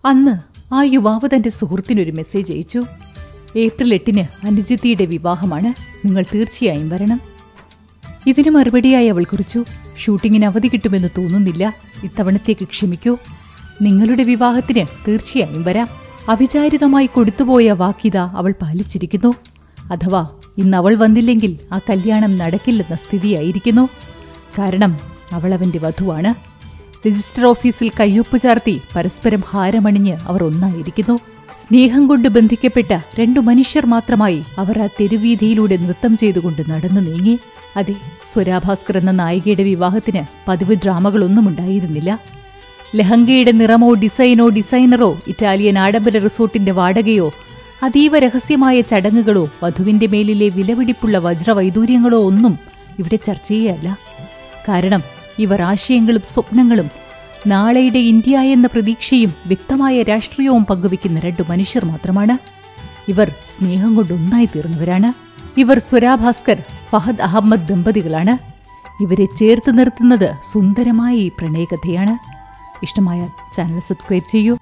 അന്ന് ആ യുവാവ് തന്റെ സുഹൃത്തിനൊരു മെസ്സേജ് അയച്ചു ഏപ്രിൽ എട്ടിന് അനുജിത്തിയുടെ വിവാഹമാണ് നിങ്ങൾ തീർച്ചയായും വരണം ഇതിന് മറുപടിയായി അവൾ കുറിച്ചു ഷൂട്ടിങ്ങിന് അവധി കിട്ടുമെന്ന് തോന്നുന്നില്ല ഇത്തവണത്തേക്ക് ക്ഷമിക്കൂ നിങ്ങളുടെ വിവാഹത്തിന് തീർച്ചയായും വരാം അവിചാരിതമായി കൊടുത്തുപോയ വാക്കിത അവൾ പാലിച്ചിരിക്കുന്നു അഥവാ ഇന്ന് അവൾ വന്നില്ലെങ്കിൽ ആ കല്യാണം നടക്കില്ലെന്ന സ്ഥിതിയായിരിക്കുന്നു കാരണം അവൾ അവന്റെ വധുവാണ് രജിസ്റ്റർ ഓഫീസിൽ കയ്യൊപ്പ് ചാർത്തി പരസ്പരം ഹാരമണിഞ്ഞ് അവർ ഒന്നായിരിക്കുന്നു സ്നേഹം കൊണ്ട് ബന്ധിക്കപ്പെട്ട രണ്ടു മനുഷ്യർ മാത്രമായി അവർ ആ തെരുവീതിയിലൂടെ നൃത്തം ചെയ്തുകൊണ്ട് നടന്നു നീങ്ങി അതെ സ്വരാഭാസ്കർ എന്ന നായികയുടെ വിവാഹത്തിന് പതിവ് ഡ്രാമകളൊന്നും ഉണ്ടായിരുന്നില്ല ലഹങ്കയുടെ നിറമോ ഡിസൈനോ ഡിസൈനറോ ഇറ്റാലിയൻ ആഡംബര റിസോർട്ടിന്റെ വാടകയോ അതീവ രഹസ്യമായ ചടങ്ങുകളോ വധുവിന്റെ മേലിലെ വിലപിടിപ്പുള്ള വജ്രവൈദൂര്യങ്ങളോ ഒന്നും ഇവിടെ ചർച്ചയേയല്ല കാരണം ഇവർ ആശയങ്ങളും സ്വപ്നങ്ങളും നാളെയുടെ ഇന്ത്യ എന്ന പ്രതീക്ഷയും വ്യക്തമായ രാഷ്ട്രീയവും പങ്കുവെക്കുന്ന രണ്ടു മനുഷ്യർ മാത്രമാണ് ഇവർ സ്നേഹം കൊണ്ട് ഒന്നായി തീർന്നവരാണ് ഇവർ സ്വരാഭാസ്കർ ഫഹദ് അഹമ്മദ് ദമ്പതികളാണ് ഇവരെ ചേർത്ത് നിർത്തുന്നത് സുന്ദരമായ ഈ പ്രണയകഥയാണ് ഇഷ്ടമായാൽ ചാനൽ സബ്സ്ക്രൈബ് ചെയ്യൂ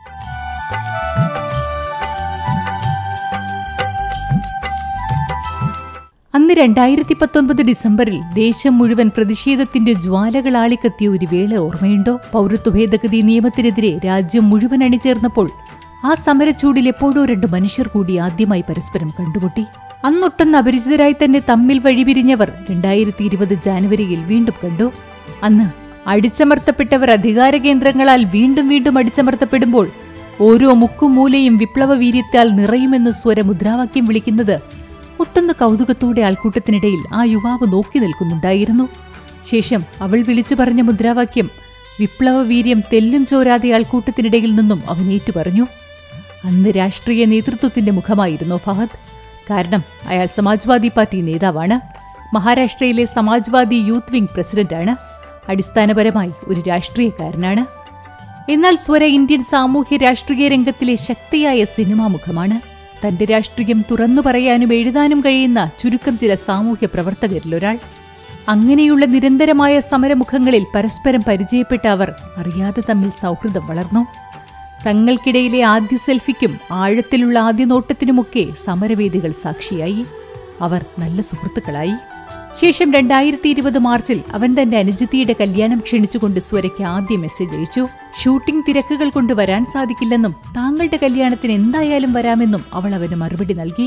അന്ന് രണ്ടായിരത്തി പത്തൊൻപത് ഡിസംബറിൽ ദേശം മുഴുവൻ പ്രതിഷേധത്തിന്റെ ജ്വാലകൾ ആളിക്കത്തിയ ഒരു വേള ഓർമ്മയുണ്ടോ പൗരത്വ ഭേദഗതി നിയമത്തിനെതിരെ രാജ്യം മുഴുവൻ അണിചേർന്നപ്പോൾ ആ സമരച്ചൂടിൽ എപ്പോഴോ രണ്ട് മനുഷ്യർ കൂടി ആദ്യമായി പരസ്പരം കണ്ടുമുട്ടി അന്നൊട്ടൊന്ന് അപരിചിതരായി തന്നെ തമ്മിൽ വഴിപിരിഞ്ഞവർ രണ്ടായിരത്തി ഇരുപത് ജാനുവരിയിൽ വീണ്ടും കണ്ടു അന്ന് അടിച്ചമർത്തപ്പെട്ടവർ അധികാര കേന്ദ്രങ്ങളാൽ വീണ്ടും വീണ്ടും അടിച്ചമർത്തപ്പെടുമ്പോൾ ഓരോ മുക്കും മൂലയും വിപ്ലവ വീര്യത്താൽ നിറയുമെന്ന് സ്വര മുദ്രാവാക്യം വിളിക്കുന്നത് ഒട്ടൊന്ന് കൗതുകത്തോടെ ആൾക്കൂട്ടത്തിനിടയിൽ ആ യുവാവ് നോക്കി നിൽക്കുന്നുണ്ടായിരുന്നു ശേഷം അവൾ വിളിച്ചു പറഞ്ഞ മുദ്രാവാക്യം വിപ്ലവ വീര്യം തെല്ലും ചോരാതെ ആൾക്കൂട്ടത്തിനിടയിൽ നിന്നും അവൻ ഏറ്റുപറഞ്ഞു അന്ന് രാഷ്ട്രീയ നേതൃത്വത്തിന്റെ മുഖമായിരുന്നു ഫഹദ് കാരണം അയാൾ സമാജ്വാദി പാർട്ടി നേതാവാണ് മഹാരാഷ്ട്രയിലെ സമാജ്വാദി യൂത്ത് വിംഗ് പ്രസിഡന്റാണ് അടിസ്ഥാനപരമായി ഒരു രാഷ്ട്രീയക്കാരനാണ് എന്നാൽ സ്വര ഇന്ത്യൻ സാമൂഹ്യ രാഷ്ട്രീയ രംഗത്തിലെ ശക്തിയായ സിനിമാ മുഖമാണ് തന്റെ രാഷ്ട്രീയം തുറന്നു പറയാനും എഴുതാനും കഴിയുന്ന ചുരുക്കം ചില സാമൂഹ്യ പ്രവർത്തകരിലൊരാൾ അങ്ങനെയുള്ള നിരന്തരമായ സമരമുഖങ്ങളിൽ പരസ്പരം പരിചയപ്പെട്ട അവർ അറിയാതെ തമ്മിൽ സൗഹൃദം വളർന്നു തങ്ങൾക്കിടയിലെ ആദ്യ സെൽഫിക്കും ആഴത്തിലുള്ള ആദ്യ നോട്ടത്തിനുമൊക്കെ സമരവേദികൾ സാക്ഷിയായി അവർ നല്ല സുഹൃത്തുക്കളായി ശേഷം രണ്ടായിരത്തി ഇരുപത് മാർച്ചിൽ അവൻ തന്റെ അനുജിത്തിയുടെ കല്യാണം ക്ഷണിച്ചുകൊണ്ട് സ്വരയ്ക്ക് ആദ്യ മെസ്സേജ് അയച്ചു ഷൂട്ടിംഗ് തിരക്കുകൾ കൊണ്ട് വരാൻ സാധിക്കില്ലെന്നും താങ്കളുടെ കല്യാണത്തിന് എന്തായാലും വരാമെന്നും അവൾ അവന് മറുപടി നൽകി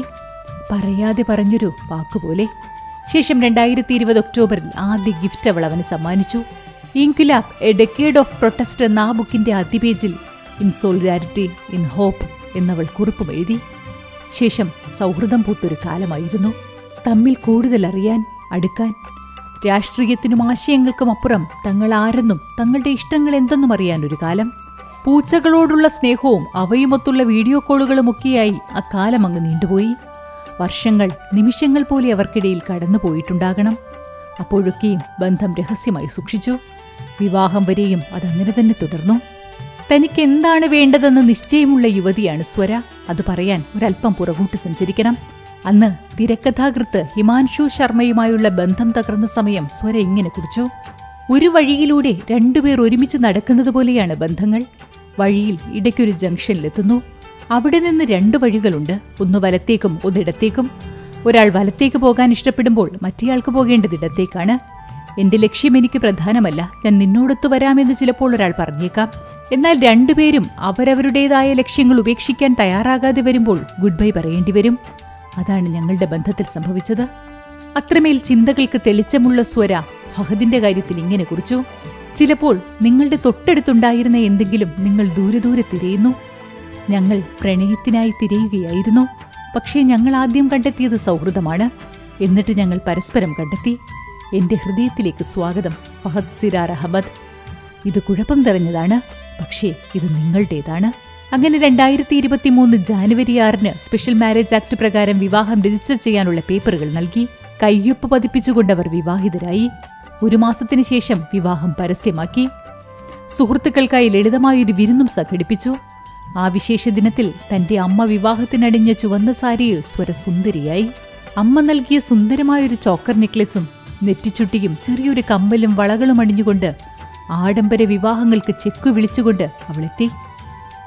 പറയാതെ പറഞ്ഞൊരു വാക്കുപോലെ ശേഷം രണ്ടായിരത്തി ഇരുപത് ഒക്ടോബറിൽ ആദ്യ ഗിഫ്റ്റ് അവൾ അവന് സമ്മാനിച്ചു Inquilab a decade of protest എന്ന ആ ബുക്കിന്റെ ആദ്യ പേജിൽ ഇൻ സോളിഡാരിറ്റി ഇൻ ഹോപ്പ് എന്നവൾ കുറിപ്പും എഴുതി ശേഷം സൗഹൃദം പൂത്തൊരു കാലമായിരുന്നു തമ്മിൽ കൂടുതൽ അറിയാൻ അടുക്കാൻ രാഷ്ട്രീയത്തിനും ആശയങ്ങൾക്കും അപ്പുറം തങ്ങൾ ആരെന്നും തങ്ങളുടെ ഇഷ്ടങ്ങൾ എന്തെന്നും അറിയാൻ ഒരു കാലം പൂച്ചകളോടുള്ള സ്നേഹവും അവയുമൊത്തുള്ള വീഡിയോ കോളുകളുമൊക്കെയായി അക്കാലം അങ്ങ് നീണ്ടുപോയി വർഷങ്ങൾ നിമിഷങ്ങൾ പോലെ അവർക്കിടയിൽ കടന്നുപോയിട്ടുണ്ടാകണം അപ്പോഴൊക്കെയും ബന്ധം രഹസ്യമായി സൂക്ഷിച്ചു വിവാഹം വരെയും അതങ്ങനെ തന്നെ തുടർന്നു തനിക്ക് എന്താണ് വേണ്ടതെന്ന് നിശ്ചയമുള്ള യുവതിയാണ് സ്വര അത് പറയാൻ ഒരല്പം പുറകോട്ട് സഞ്ചരിക്കണം അന്ന് തിരക്കഥാകൃത്ത് ഹിമാൻഷു ശർമ്മയുമായുള്ള ബന്ധം തകർന്ന സമയം സ്വര ഇങ്ങനെ കുറിച്ചു ഒരു വഴിയിലൂടെ രണ്ടുപേർ ഒരുമിച്ച് നടക്കുന്നത് പോലെയാണ് ബന്ധങ്ങൾ വഴിയിൽ ഇടയ്ക്കൊരു ജംഗ്ഷനിലെത്തുന്നു അവിടെ നിന്ന് രണ്ട് വഴികളുണ്ട് ഒന്ന് വലത്തേക്കും ഒന്ന് ഇടത്തേക്കും ഒരാൾ വലത്തേക്ക് പോകാൻ ഇഷ്ടപ്പെടുമ്പോൾ മറ്റേയാൾക്ക് പോകേണ്ടത് ഇടത്തേക്കാണ് എന്റെ ലക്ഷ്യം എനിക്ക് പ്രധാനമല്ല ഞാൻ നിന്നോടൊത്തു വരാമെന്ന് ചിലപ്പോൾ ഒരാൾ പറഞ്ഞേക്കാം എന്നാൽ രണ്ടുപേരും അവരവരുടേതായ ലക്ഷ്യങ്ങൾ ഉപേക്ഷിക്കാൻ തയ്യാറാകാതെ വരുമ്പോൾ ഗുഡ് ബൈ പറയേണ്ടി വരും അതാണ് ഞങ്ങളുടെ ബന്ധത്തിൽ സംഭവിച്ചത് അത്രമേൽ ചിന്തകൾക്ക് തെളിച്ചമുള്ള സ്വര ഫഹദിന്റെ കാര്യത്തിൽ ഇങ്ങനെ കുറിച്ചു ചിലപ്പോൾ നിങ്ങളുടെ തൊട്ടടുത്തുണ്ടായിരുന്ന എന്തെങ്കിലും നിങ്ങൾ ദൂരെ ദൂരെ തിരയുന്നു ഞങ്ങൾ പ്രണയത്തിനായി തിരയുകയായിരുന്നു പക്ഷേ ഞങ്ങൾ ആദ്യം കണ്ടെത്തിയത് സൗഹൃദമാണ് എന്നിട്ട് ഞങ്ങൾ പരസ്പരം കണ്ടെത്തി എന്റെ ഹൃദയത്തിലേക്ക് സ്വാഗതം ഫഹദ് സിരാർ അഹമ്മദ് ഇത് കുഴപ്പം തെരഞ്ഞതാണ് പക്ഷേ ഇത് നിങ്ങളുടേതാണ് അങ്ങനെ രണ്ടായിരത്തി ഇരുപത്തി മൂന്ന് ജാനുവരി ആറിന് സ്പെഷ്യൽ മാരേജ് ആക്ട് പ്രകാരം വിവാഹം രജിസ്റ്റർ ചെയ്യാനുള്ള പേപ്പറുകൾ നൽകി കയ്യൊപ്പ് പതിപ്പിച്ചുകൊണ്ട് അവർ വിവാഹിതരായി ഒരു മാസത്തിനു ശേഷം വിവാഹം പരസ്യമാക്കി സുഹൃത്തുക്കൾക്കായി ലളിതമായൊരു വിരുന്നും സംഘടിപ്പിച്ചു ആ വിശേഷ ദിനത്തിൽ തന്റെ അമ്മ വിവാഹത്തിനണിഞ്ഞ ചുവന്ന സാരിയിൽ സ്വരസുന്ദരിയായി അമ്മ നൽകിയ സുന്ദരമായൊരു ചോക്കർ നെക്ലസും നെറ്റിച്ചുട്ടിയും ചെറിയൊരു കമ്മലും വളകളും അണിഞ്ഞുകൊണ്ട് ആഡംബര വിവാഹങ്ങൾക്ക് ചെക്കു വിളിച്ചുകൊണ്ട് അവളെത്തി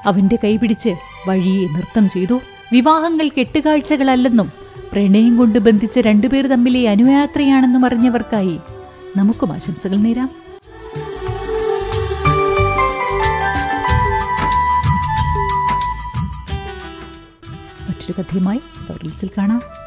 അവന്റെ കൈപിടിച്ച് വഴിയെ നൃത്തം ചെയ്തു വിവാഹങ്ങൾ കെട്ടുകാഴ്ചകളല്ലെന്നും പ്രണയം കൊണ്ട് ബന്ധിച്ച രണ്ടുപേർ തമ്മിലെ അനുയാത്രയാണെന്നും അറിഞ്ഞവർക്കായി നമുക്കും ആശംസകൾ നേരാം മറ്റൊരു കഥയുമായി ലോറൽസിൽ കാണാം